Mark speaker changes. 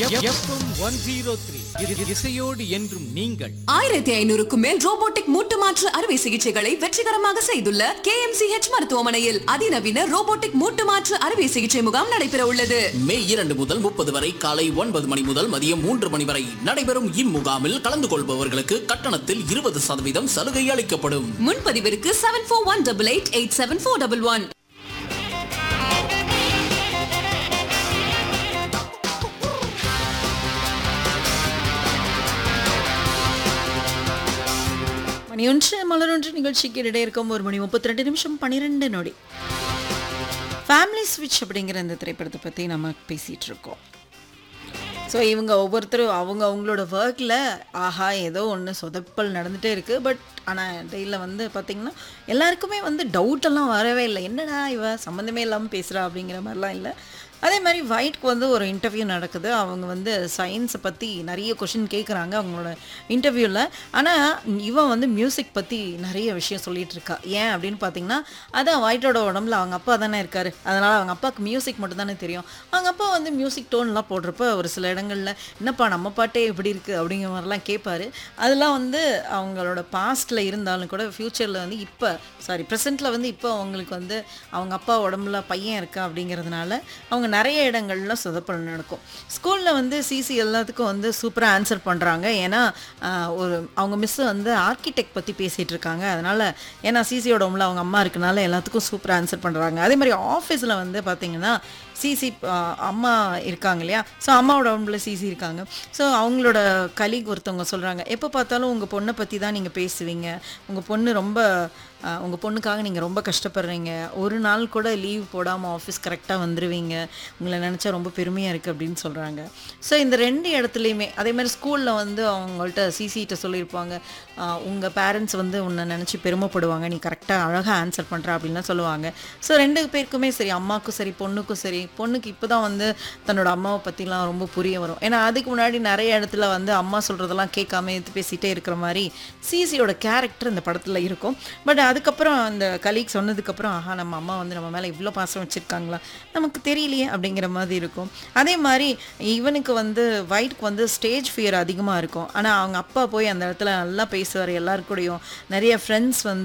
Speaker 1: FM one zero three இசையோடு என்றும் நீங்கள்
Speaker 2: ஆயிரத்தி ஐநூறுக்கும் மேல் ரோபோட்டிக் மூட்டு மாற்று அறுவை சிகிச்சைகளை வெற்றிகரமாக செய்துள்ள கேஎம்சிஹெச் மருத்துவமனையில் அதிநவீன ரோபோட்டிக் மூட்டு மாற்று அறுவை சிகிச்சை முகாம் நடைபெற உள்ளது
Speaker 3: மே இரண்டு முதல் முப்பது வரை காலை ஒன்பது மணி முதல் மதியம் மூன்று மணி வரை நடைபெறும் இம்முகாமில் கலந்து கொள்பவர்களுக்கு கட்டணத்தில் இருபது சதவீதம் சலுகை அளிக்கப்படும்
Speaker 2: முன்பதிவிற்கு seven four one double eight eight seven four double one
Speaker 4: மணி ஒன்று மலரொன்று நிகழ்ச்சிக்கு இடையே இருக்கும் ஒரு மணி முப்பத்தி ரெண்டு நிமிஷம் பன்னிரெண்டு நொடி ஃபேமிலி ஸ்விட்ச் அப்படிங்கிற இந்த திரைப்படத்தை பற்றி நம்ம பேசிகிட்டு இருக்கோம் ஸோ இவங்க ஒவ்வொருத்தரும் அவங்க அவங்களோட ஒர்க்கில் ஆஹா ஏதோ ஒன்று சொதப்பல் நடந்துகிட்டே இருக்குது பட் ஆனால் இடையில் வந்து பார்த்திங்கன்னா எல்லாருக்குமே வந்து டவுட் எல்லாம் வரவே இல்லை என்னடா இவ சம்மந்தமே இல்லாமல் பேசுகிறா அப்படிங்கிற மாதிரிலாம் இல்லை அதே மாதிரி ஒயிட்க்கு வந்து ஒரு இன்டர்வியூ நடக்குது அவங்க வந்து சயின்ஸை பற்றி நிறைய கொஷின் கேட்குறாங்க அவங்களோட இன்டர்வியூவில் ஆனால் இவன் வந்து மியூசிக் பற்றி நிறைய விஷயம் சொல்லிட்டு இருக்கா ஏன் அப்படின்னு பார்த்தீங்கன்னா அதான் ஒயிட்டோட உடம்புல அவங்க அப்பா தானே இருக்கார் அதனால் அவங்க அப்பாவுக்கு மியூசிக் மட்டும் தானே தெரியும் அவங்க அப்பா வந்து மியூசிக் டோன்லாம் போடுறப்ப ஒரு சில இடங்களில் என்னப்பா நம்ம பாட்டே இப்படி இருக்குது அப்படிங்கிற மாதிரிலாம் கேட்பாரு அதெல்லாம் வந்து அவங்களோட பாஸ்ட்டில் இருந்தாலும் கூட ஃப்யூச்சரில் வந்து இப்போ சாரி ப்ரெசென்ட்டில் வந்து இப்போ அவங்களுக்கு வந்து அவங்க அப்பா உடம்புல பையன் இருக்கா அப்படிங்கிறதுனால அவங்க நிறைய இடங்கள்ல சொதப்பல் நடக்கும் ஸ்கூலில் வந்து சிசி எல்லாத்துக்கும் வந்து சூப்பராக ஆன்சர் பண்ணுறாங்க ஏன்னா ஆஹ், ஒரு அவங்க மிஸ் வந்து ஆர்கிடெக்ட் பற்றி பேசிகிட்டு இருக்காங்க அதனால் ஏன்னா சிசியோட உடம்புல அவங்க அம்மா இருக்கனால எல்லாத்துக்கும் சூப்பராக ஆன்சர் பண்ணுறாங்க அதே மாதிரி ஆஃபீஸில் வந்து பார்த்தீங்கன்னா சிசி அம்மா இருக்காங்க இல்லையா ஸோ அம்மாவோட உடம்புல சிசி இருக்காங்க ஸோ அவங்களோட கலீக் ஒருத்தவங்க சொல்கிறாங்க எப்போ பார்த்தாலும் உங்கள் பொண்ணை பற்றி தான் நீங்கள் பேசுவீங்க உங்கள் பொண்ணு ரொம்ப உங்கள் பொண்ணுக்காக நீங்கள் ரொம்ப கஷ்டப்படுறீங்க ஒரு நாள் கூட லீவ் போடாமல் ஆஃபீஸ் கரெக்டாக வந்துடுவீங்க உங்களை நினச்சா ரொம்ப பெருமையாக இருக்குது அப்படின்னு சொல்கிறாங்க ஸோ இந்த ரெண்டு இடத்துலையுமே அதே மாதிரி ஸ்கூலில் வந்து அவங்கள்ட்ட சிசிகிட்ட சொல்லியிருப்பாங்க உங்கள் பேரண்ட்ஸ் வந்து உன்னை நினச்சி பெருமைப்படுவாங்க நீ கரெக்டாக அழகாக ஆன்சர் பண்ணுற அப்படின்லாம் சொல்லுவாங்க ஸோ ரெண்டு பேருக்குமே சரி அம்மாவுக்கும் சரி பொண்ணுக்கும் சரி பொண்ணுக்கு இப்போ தான் வந்து தன்னோட அம்மாவை பற்றிலாம் ரொம்ப புரிய வரும் ஏன்னா அதுக்கு முன்னாடி நிறைய இடத்துல வந்து அம்மா சொல்கிறதெல்லாம் கேட்காம எடுத்து பேசிகிட்டே இருக்கிற மாதிரி சிசியோட கேரக்டர் இந்த படத்தில் இருக்கும் பட் அதுக்கப்புறம் அந்த கலீக் சொன்னதுக்கப்புறம் ஆஹா நம்ம அம்மா வந்து நம்ம மேலே இவ்வளோ பாசம் வச்சுருக்காங்களா நமக்கு தெரியலையே அப்படிங்கிற மாதிரி இருக்கும் அதே மாதிரி இவனுக்கு வந்து ஒயிட்க்கு வந்து ஸ்டேஜ் ஃபியர் அதிகமாக இருக்கும் ஆனால் அவங்க அப்பா போய் அந்த இடத்துல நல்லா பேசுவார் எல்லாரு கூடயும் நிறைய ஃப்ரெண்ட்ஸ் வந்து